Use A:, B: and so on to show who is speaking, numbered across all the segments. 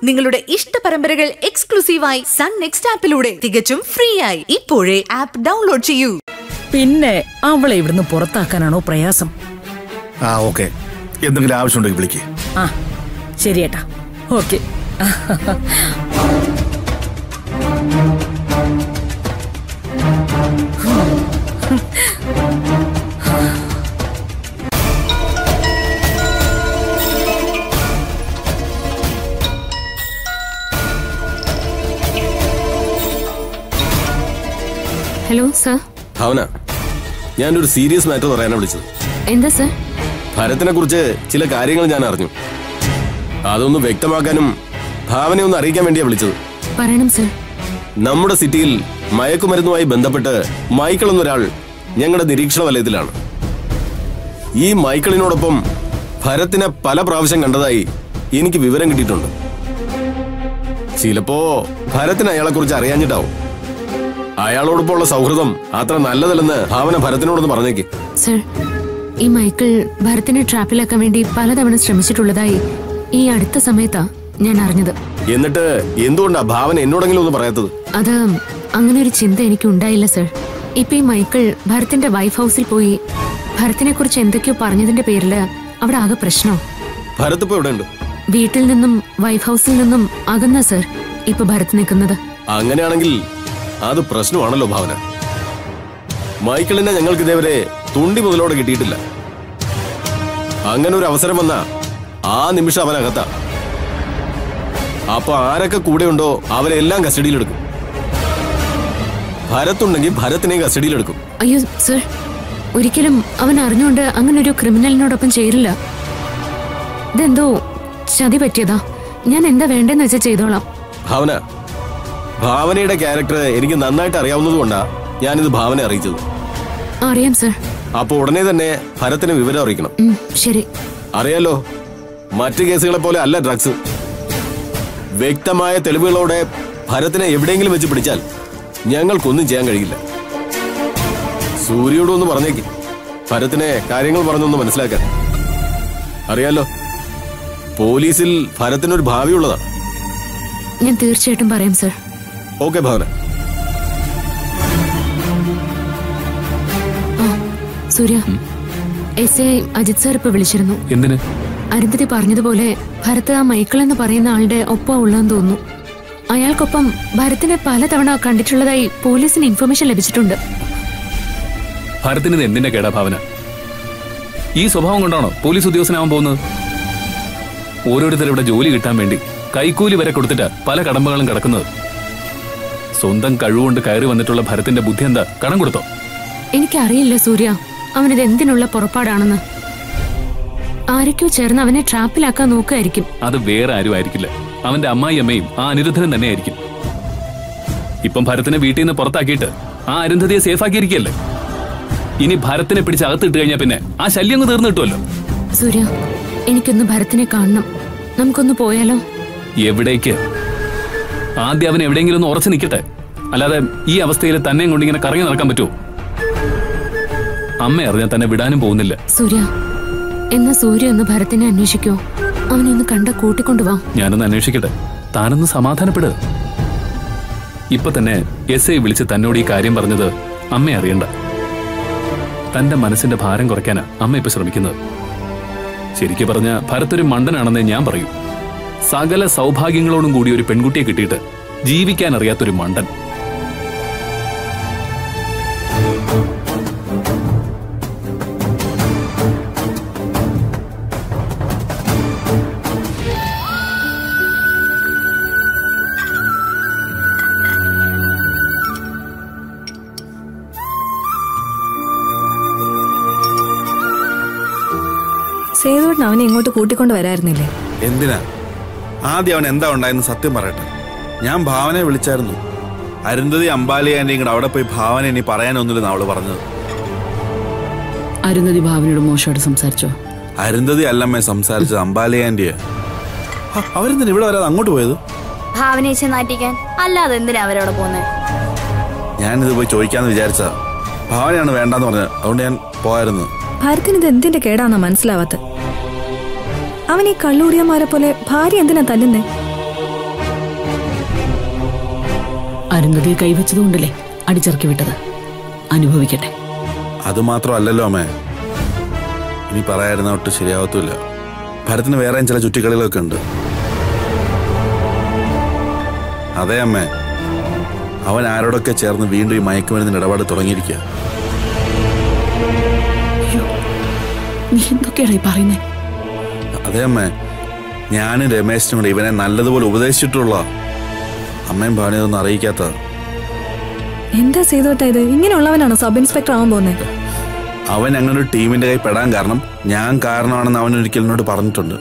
A: നിങ്ങളുടെ ഇഷ്ട പരമ്പരകൾ എക്സ്ക്ലൂസീവായി സൺ നെക്സ്റ്റ് ആപ്പിലൂടെ തികച്ചും ഫ്രീ ആയി ഇപ്പോഴേ ആപ്പ് ഡൗൺലോഡ് ചെയ്യൂ
B: പിന്നെ അവളെ ഇവിടുന്ന് പുറത്താക്കാനാണോ പ്രയാസം
C: ആ ഓക്കെ എന്തെങ്കിലും ആവശ്യമുണ്ടെങ്കിൽ വിളിക്ക്
B: ആ ശരിയേട്ടാ ഓക്കെ
D: ഹലോ സർ
E: ഭാവന ഞാനൊരു സീരിയസ് മാറ്റർ പറയാനാണ് വിളിച്ചത്
D: എന്താ സർ
E: ഭരത്തിനെ കുറിച്ച് ചില കാര്യങ്ങൾ ഞാൻ അറിഞ്ഞു അതൊന്ന് വ്യക്തമാക്കാനും ഭാവനയെ ഒന്ന് അറിയിക്കാൻ വേണ്ടിയാ വിളിച്ചത്
D: പറയണം സർ
E: നമ്മുടെ സിറ്റിയിൽ മയക്കുമരുന്നുമായി ബന്ധപ്പെട്ട് മൈക്കിൾ എന്നൊരാൾ ഞങ്ങളുടെ നിരീക്ഷണ വലയത്തിലാണ് ഈ മൈക്കിളിനോടൊപ്പം ഭരത്തിനെ പല പ്രാവശ്യം കണ്ടതായി എനിക്ക് വിവരം കിട്ടിയിട്ടുണ്ട് ചിലപ്പോ ഭരത്തിന് അയാളെ കുറിച്ച് അറിയാഞ്ഞിട്ടാവും അയാളോടൊപ്പമുള്ള സൗഹൃദം അത്ര നല്ലതല്ലെന്ന് ഭാവന ഭരത്തിനോടൊന്ന് പറഞ്ഞേക്ക്
D: സർ ഈ മൈക്കിൾ ഭരത്തിനെ ട്രാപ്പിലാക്കാൻ വേണ്ടി പലതവണ ശ്രമിച്ചിട്ടുള്ളതായി ഈ അടുത്ത സമയത്താ ഞാൻ അറിഞ്ഞത്
E: എന്നിട്ട് എന്തുകൊണ്ടാ ഭാവന എന്നോടെങ്കിലും ഒന്ന് പറയാത്തത്
D: അത് അങ്ങനെ ഒരു ചിന്ത എനിക്ക് ഉണ്ടായില്ല സർ ഇപ്പൊ ഈ മൈക്കിൾ ഭരത്തിന്റെ വൈഫ് ഹൗസിൽ പോയി ഭരത്തിനെ കുറിച്ച് എന്തൊക്കെയോ പറഞ്ഞതിന്റെ പേരില് അവിടെ ആകെ പ്രശ്നം
E: ഭരത് ഇപ്പൊ എവിടെ ഉണ്ട്
D: വീട്ടിൽ നിന്നും വൈഫ് ഹൗസിൽ നിന്നും അകന്ന സർ ഇപ്പൊ ഭരത് നിൽക്കുന്നത്
E: അങ്ങനെയാണെങ്കിൽ അത് പ്രശ്നമാണല്ലോ ഭാവന മൈക്കിളിനെ ഞങ്ങൾക്ക് ഇതേവരെ തുണ്ടി മുതലോടെ കിട്ടിയിട്ടില്ല അങ്ങനെ ഒരു അവസരം വന്ന ആ നിമിഷം അവനകത്താ അപ്പൊ ആരൊക്കെ കൂടെയുണ്ടോ അവരെല്ലാം കസ്റ്റഡിയിലെടുക്കും ഭരത്തുണ്ടെങ്കിൽ ഭരത്തിനെയും കസ്റ്റഡിയിലെടുക്കും
D: അയ്യോ സർ ഒരിക്കലും അവൻ അറിഞ്ഞുകൊണ്ട് അങ്ങനെ ഒരു ക്രിമിനലിനോടൊപ്പം ചേരില്ല ഇതെന്തോ ചതി പറ്റിയതാ ഞാൻ എന്താ വേണ്ടെന്ന് വെച്ചാൽ ചെയ്തോളാം
E: ഭാവന ഭാവനയുടെ ക്യാരക്ടർ എനിക്ക് നന്നായിട്ട് അറിയാവുന്നതുകൊണ്ടാ ഞാനിത് ഭാവന അറിയിച്ചത്
D: അറിയാം സർ
E: അപ്പൊ ഉടനെ തന്നെ ഭരത്തിന് വിവരം അറിയിക്കണം
D: ഉം, ശരി
E: അറിയാലോ മറ്റ് കേസുകളെ പോലെ അല്ല ഡ്രഗ്സ് വ്യക്തമായ തെളിവുകളോടെ ഭരത്തിനെ എവിടെയെങ്കിലും വെച്ച് പിടിച്ചാൽ ഞങ്ങൾക്കൊന്നും ചെയ്യാൻ കഴിയില്ല സൂര്യയോട് ഒന്ന് പറഞ്ഞേക്ക് ഭരത്തിനെ കാര്യങ്ങൾ പറഞ്ഞൊന്ന് മനസ്സിലാക്കാൻ അറിയാലോ പോലീസിൽ ഭരത്തിനൊരു ഭാവിയുള്ളതാണ്
D: ഞാൻ തീർച്ചയായിട്ടും പറയാം sir
E: okay Bhavana
D: Surya S I Ajith sir ഇപ്പൊ വിളിച്ചിരുന്നു
F: എന്തിന്
D: അരുന്ധതി പറഞ്ഞതുപോലെ ഭരത് ആ മൈക്കിൾ എന്ന് പറയുന്ന ആളുടെ ഒപ്പം ഉള്ളതെന്ന് തോന്നുന്നു അയാൾക്കൊപ്പം ഭരത്തിനെ പലതവണ കണ്ടിട്ടുള്ളതായി പോലീസിന് ഇൻഫർമേഷൻ ലഭിച്ചിട്ടുണ്ട്
F: ഭരത്തിന് ഇത് എന്തിന്റെ കേടാ ഭാവന ഈ സ്വഭാവം കൊണ്ടാണോ പോലീസ് ഉദ്യോഗസ്ഥനാവാൻ പോകുന്നത് ഓരോരുത്തർ ഇവിടെ ജോലി കിട്ടാൻ വേണ്ടി കൈക്കൂലി വരെ കൊടുത്തിട്ട് പല കടമ്പകളും കിടക്കുന്നത് സ്വന്തം കഴിവുകൊണ്ട് കയറി വന്നിട്ടുള്ള ഭരത്തിന്റെ ബുദ്ധി എന്താ കടം കൊടുത്തോ
D: എനിക്കറിയില്ല സൂര്യ അവനിത് എന്തിനുള്ള പുറപ്പാടാണെന്ന് ആരൊക്കെയോ ചേർന്ന് അവനെ ട്രാപ്പിലാക്കാൻ നോക്കുകയായിരിക്കും
F: അത് വേറെ ആരും ആയിരിക്കില്ല അവന്റെ അമ്മായി അമ്മയും ആ അനിരുദ്ധനും തന്നെയായിരിക്കും ഇപ്പം ഭരത്തിനെ വീട്ടിൽ നിന്ന് പുറത്താക്കിയിട്ട് ആ അരുന്ധതിയെ സേഫ് ആക്കിയിരിക്കല്ലേ ഇനി ഭരത്തിനെ പിടിച്ച് അകത്തിട്ട് കഴിഞ്ഞാൽ പിന്നെ ആ ശല്യം അങ്ങ് തീർന്നു കിട്ടുമല്ലോ
D: സൂര്യ എനിക്കൊന്ന് ഭരത്തിനെ കാണണം നമുക്കൊന്ന് പോയാലോ
F: എവിടേക്ക് ആദ്യം അവൻ എവിടെയെങ്കിലും ഒന്ന് ഉറച്ചു നിൽക്കട്ടെ അല്ലാതെ ഈ അവസ്ഥയിൽ തന്നെയും കൊണ്ട് ഇങ്ങനെ കറങ്ങി നടക്കാൻ പറ്റുമോ അമ്മ അറിഞ്ഞാൽ തന്നെ വിടാനും പോകുന്നില്ല
D: സൂര്യ എന്നാ സൂര്യ ഒന്ന് ഭരത്തിനെ അന്വേഷിക്കോ അവനെ ഒന്ന് കണ്ട കൂട്ടിക്കൊണ്ടുവാ
F: ഞാനൊന്ന് അന്വേഷിക്കട്ടെ താനൊന്ന് സമാധാനപ്പെട് ഇപ്പൊ തന്നെ എസ് ഐ വിളിച്ച് തന്നോട് ഈ കാര്യം പറഞ്ഞത് അമ്മ അറിയണ്ട തന്റെ മനസ്സിന്റെ ഭാരം കുറയ്ക്കാനാ അമ്മ ഇപ്പൊ ശ്രമിക്കുന്നത് ശരിക്കു പറഞ്ഞ ഭരത് ഒരു മണ്ടനാണെന്നേ ഞാൻ പറയൂ സകല സൗഭാഗ്യങ്ങളോടും കൂടി ഒരു പെൺകുട്ടിയെ കിട്ടിയിട്ട് ജീവിക്കാൻ അറിയാത്തൊരു മണ്ടൻ
G: സേതുവേട്ടൻ അവനെ ഇങ്ങോട്ട് കൂട്ടിക്കൊണ്ട് വരായിരുന്നില്ലേ
C: എന്തിനാ ആദ്യം അവൻ എന്താ ഉണ്ടായെന്ന് സത്യം പറയട്ടെ ഞാൻ ഭാവനയെ വിളിച്ചായിരുന്നു അരുന്ധതി അമ്പാലി ആന്റി കൂടെ അവിടെ പോയി ഭാവന ഇനി പറയാനൊന്നുമില്ലെന്ന് അവള് പറഞ്ഞത്
B: അരുന്ധതി ഭാവനയോട് മോശമായിട്ട് സംസാരിച്ചോ
C: അരുന്ധതി അല്ലമ്മേ സംസാരിച്ചത് അമ്പാലി ആന്റിയെ അവരെന്തിനാ ഇവിടെ വരാതെ അങ്ങോട്ട് പോയത്
H: ഭാവനയെ നാട്ടിക്കാൻ അല്ലാതെ എന്തിനാ അവരവിടെ പോകുന്നത്
C: ഞാനിത് പോയി ചോദിക്കാന്ന് വിചാരിച്ചതാ ഭാവനയാണ് വേണ്ടെന്ന് പറഞ്ഞത് അതുകൊണ്ട് ഞാൻ പോയായിരുന്നു
G: ഭരത്തിന് ഇത് എന്തിന്റെ കേടാന്നാ മനസ്സിലാവാത്ത അവൻ ഈ കള്ളുടിയന്മാരെ പോലെ ഭാര്യ എന്തിനാ തല്ലുന്നേ
B: അരുന്ധതിയെ കൈവച്ചതുകൊണ്ടല്ലേ അടിച്ചിറക്കി വിട്ടത് അനുഭവിക്കട്ടെ
C: അത് മാത്രമല്ലല്ലോ അമ്മേ ഇനി പറയായിരുന്ന ഒട്ട് ശരിയാവത്തുമില്ല ഭരത്തിന് വേറെയും ചില ചുറ്റിക്കളികളൊക്കെ ഉണ്ട് അതെ അമ്മേ അവൻ ആരോടൊക്കെ ചേർന്ന് വീണ്ടും ഈ മയക്കുമരുന്നിന് ഇടപാട് തുടങ്ങിയിരിക്കുക
B: നീ എന്തൊക്കെയാണ് ഈ പറയുന്നേ
C: അതെ അമ്മേ ഞാനും രമേശിനും കൂടെ ഇവനെ നല്ലതുപോലെ ഉപദേശിച്ചിട്ടുള്ള അമ്മയും ഭാവനയൊന്നും അറിയിക്കാത്ത
G: എന്താ സേതുവേട്ടാ ഇത് ഇങ്ങനെയുള്ളവനാണോ സബ് ഇൻസ്പെക്ടർ ആവാൻ പോകുന്നത്
C: അവൻ അങ്ങനെ ഒരു ടീമിന്റെ കൈ പെടാൻ കാരണം ഞാൻ കാരണമാണെന്ന് അവൻ ഒരിക്കൽ എന്നോട് പറഞ്ഞിട്ടുണ്ട്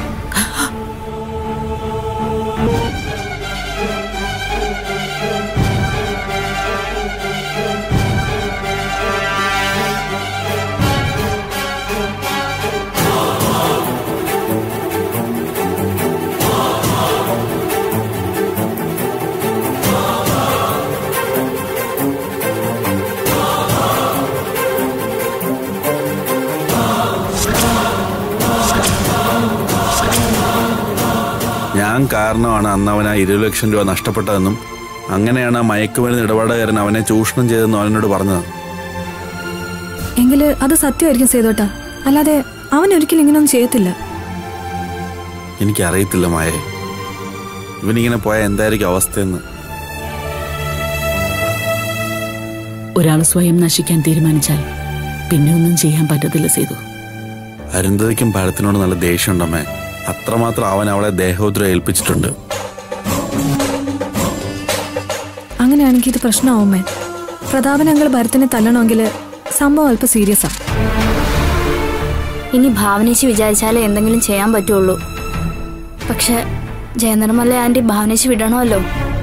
C: ഞാൻ കാരണമാണ് അന്ന് അവൻ ആ ഇരുപത് ലക്ഷം രൂപ നഷ്ടപ്പെട്ടതെന്നും അങ്ങനെയാണ് ആ മയക്കുമരുന്ന് ഇടപാടുകാരൻ അവനെ ചൂഷണം ചെയ്തെന്നും അവനോട് പറഞ്ഞത്
G: എങ്കില് അത് സത്യമായിരിക്കും സേതുവേട്ടാ അല്ലാതെ അവൻ ഒരിക്കലും ഇങ്ങനെയൊന്നും ചെയ്യത്തില്ല
C: എനിക്കറിയത്തില്ല മായെ ഇവനിങ്ങനെ പോയാൽ എന്തായിരിക്കും അവസ്ഥയെന്ന്
B: ഒരാൾ സ്വയം നശിക്കാൻ തീരുമാനിച്ചാൽ പിന്നെ ഒന്നും ചെയ്യാൻ പറ്റത്തില്ല സേതു
C: അരുന്ധതിക്കും ഭരത്തിനോട് നല്ല ദേഷ്യമുണ്ടമ്മേ അത്രമാത്രം അവൻ അവളെ ദേഹോദ്രം ഏൽപ്പിച്ചിട്ടുണ്ട്
G: അങ്ങനെയാണെങ്കിൽ ഇത് പ്രശ്നമാവുമേ പ്രതാപൻ അങ്കിൾ ഭരത്തിനെ തല്ലണമെങ്കിൽ സംഭവം അല്പം സീരിയസാ
H: ഇനി ഭാവനേശി വിചാരിച്ചാലേ എന്തെങ്കിലും ചെയ്യാൻ പറ്റുള്ളൂ പക്ഷെ ജയനിർമ്മല ആന്റി ഭാവനേശി വിടണമല്ലോ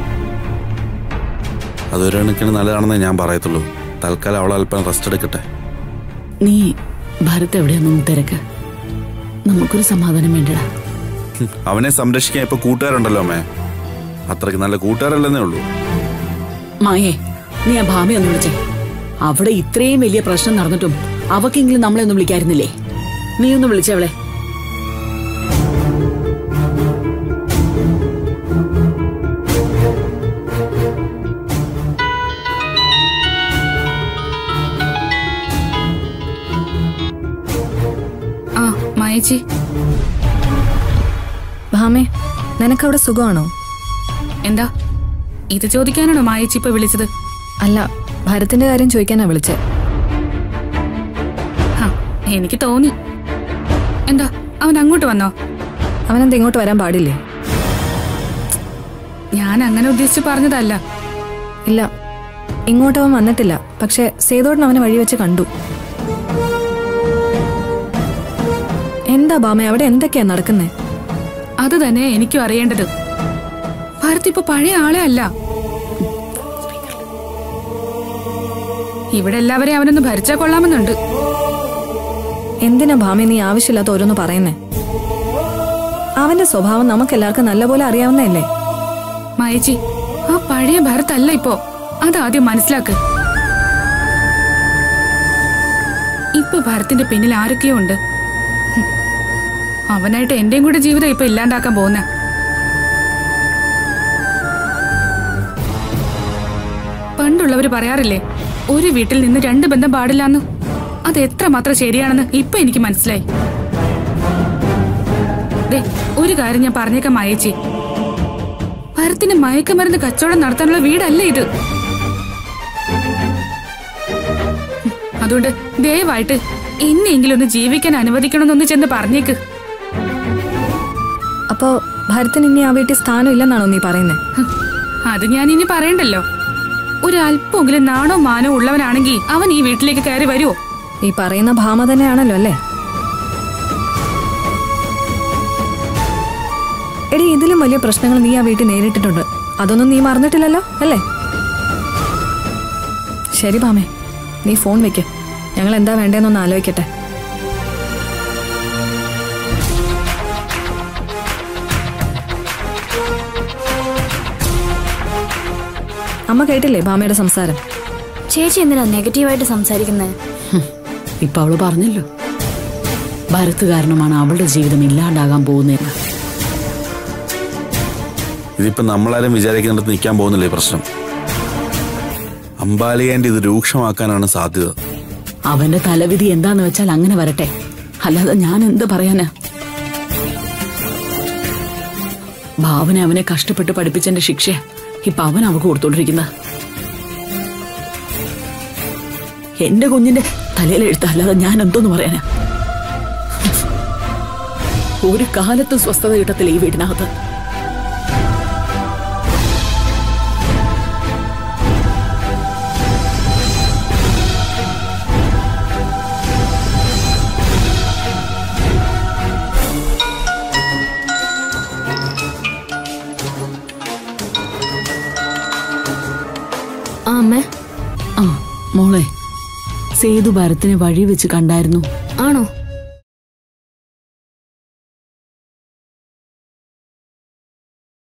C: അതൊരു കണക്കിന് നല്ലതാണെന്നേ ഞാൻ പറയത്തുള്ളൂ തൽക്കാലം അവൾ അല്പം റെസ്റ്റ് എടുക്കട്ടെ
B: നീ ഭരത് എവിടെയാണെന്ന് തിരക്ക് നമുക്കൊരു സമാധാനം വേണ്ടടാ
C: ഹും, അവനെ സംരക്ഷിക്കാൻ ഇപ്പൊ കൂട്ടുകാരുണ്ടല്ലോ അമ്മേ അത്രയ്ക്ക് നല്ല കൂട്ടുകാരല്ലെന്നേ ഉള്ളൂ
B: മായേ നീ ആ ഭാമയെ ഒന്ന് വിളിച്ചേ അവിടെ ഇത്രയും വലിയ പ്രശ്നം നടന്നിട്ടും അവക്കെങ്കിലും നമ്മളെ ഒന്ന് വിളിക്കായിരുന്നില്ലേ നീ ഒന്ന് വിളിച്ചവളെ
I: ആ മായച്ചി
G: ഭാമേ നിനക്കവിടെ സുഖമാണോ
I: എന്താ ഇത് ചോദിക്കാനാണോ മായച്ചി ഇപ്പൊ വിളിച്ചത്
G: അല്ല ഭരത്തിന്റെ കാര്യം ചോദിക്കാനാ വിളിച്ചേ
I: ഹ, എനിക്ക് തോന്നി എന്താ അവൻ അങ്ങോട്ട് വന്നോ
G: അവനെന്താ ഇങ്ങോട്ട് വരാൻ പാടില്ലേ
I: ഞാൻ അങ്ങനെ ഉദ്ദേശിച്ച് പറഞ്ഞതല്ല
G: ഇല്ല ഇങ്ങോട്ട് അവൻ വന്നിട്ടില്ല പക്ഷെ സേതോടൻ അവനെ വഴി വെച്ച് കണ്ടു എന്താ ബാമ അവിടെ എന്തൊക്കെയാ നടക്കുന്നേ
I: അത് തന്നെ എനിക്കും അറിയേണ്ടത് ഭാരത് ഇപ്പൊ പഴയ ആളെ അല്ല ഇവിടെ എല്ലാവരെയും അവനൊന്ന് ഭരിച്ചാ കൊള്ളാമെന്നുണ്ട്
G: എന്തിനാ ഭാമ നീ ആവശ്യമില്ലാത്ത ഓരോന്ന് പറയുന്നേ അവന്റെ സ്വഭാവം നമുക്കെല്ലാവർക്കും നല്ലപോലെ അറിയാവുന്നതല്ലേ
I: മായച്ചി ആ പഴയ ഭരത് അല്ല ഇപ്പോ അതാദ്യം മനസ്സിലാക്ക് ഇപ്പൊ ഭരത്തിന്റെ പിന്നിൽ ആരൊക്കെയോ ഉണ്ട് ഹും. അവനായിട്ട് എന്റെയും കൂടെ ജീവിതം ഇപ്പൊ ഇല്ലാണ്ടാക്കാൻ പോകുന്ന പണ്ടുള്ളവര് പറയാറില്ലേ ഒരു വീട്ടിൽ നിന്ന് രണ്ട് ബന്ധം പാടില്ലാന്ന് അത് എത്രമാത്രം ശരിയാണെന്ന് ഇപ്പൊ എനിക്ക് മനസ്സിലായി ദേ ഒരു കാര്യം ഞാൻ പറഞ്ഞേക്കാം മായേച്ചി ഭരത്തിന് മയക്കമരുന്ന് കച്ചവടം നടത്താനുള്ള വീടല്ല ഇത് അതുകൊണ്ട് ദയവായിട്ട് എന്നെങ്കിലും ഒന്ന് ജീവിക്കാൻ അനുവദിക്കണമെന്നൊന്ന് ചെന്ന് പറഞ്ഞേക്ക്
G: അപ്പോ ഭരത്തിന് ഇനി ആ വീട്ടിൽ സ്ഥാനം ഇല്ലെന്നാണോ നീ പറയുന്നേ
I: ഹ്, അത് ഞാൻ ഇനി പറയണ്ടല്ലോ ഒരു അല്പമെങ്കിലും നാണോ മാനോ ഉള്ളവനാണെങ്കിൽ അവൻ ഈ വീട്ടിലേക്ക് കയറി വരുമോ
G: ഈ പറയുന്ന ഭാമ തന്നെയാണല്ലോ അല്ലേ എടി ഇതിലും വലിയ പ്രശ്നങ്ങൾ നീ ആ വീട്ടിൽ നേരിട്ടിട്ടുണ്ട് അതൊന്നും നീ മറന്നിട്ടില്ലല്ലോ അല്ലേ ശരി ഭാമേ നീ ഫോൺ വെക്ക് ഞങ്ങൾ എന്താ വേണ്ടതെന്നൊന്ന് ആലോചിക്കട്ടെ അമ്മ കേട്ടില്ലേ ഭാമയുടെ സംസാരം
H: ചേച്ചി എന്തിനാ നെഗറ്റീവായിട്ട് സംസാരിക്കുന്നത്
B: ഇപ്പൊ അവള് പറഞ്ഞല്ലോ ഭരത് കാരണമാണ് അവളുടെ ജീവിതം ഇല്ലാണ്ടാകാൻ പോകുന്നതെന്ന്
C: ഇതിപ്പോ നമ്മളാരും വിചാരിക്കുന്നിടത്ത് നിൽക്കാൻ പോകുന്നില്ലേ ഈ പ്രശ്നം അമ്പാലിയാൻ്റെ ഇത് രൂക്ഷമാക്കാനാണ് സാധ്യത
B: അവന്റെ തലവിധി എന്താന്ന് വെച്ചാൽ അങ്ങനെ വരട്ടെ അല്ലാതെ ഞാൻ എന്ത് പറയാനാ ഭാവന അവനെ കഷ്ടപ്പെട്ട് പഠിപ്പിച്ചെന്റെ ശിക്ഷ ഇപ്പൊ അവൻ അവക്ക് കൊടുത്തോണ്ടിരിക്കുന്നത് എന്റെ കുഞ്ഞിന്റെ തലയിൽ എഴുത്ത അല്ലാതെ ഞാൻ എന്തോന്ന് പറയാനാ ഒരു കാലത്തും സ്വസ്ഥത കിട്ടത്തില്ല ഈ വീടിനകത്ത്
D: ആ അമ്മേ
B: ആ മോളെ സേതു ഭരത്തിനെ വഴി വെച്ച് കണ്ടായിരുന്നു
D: ആണോ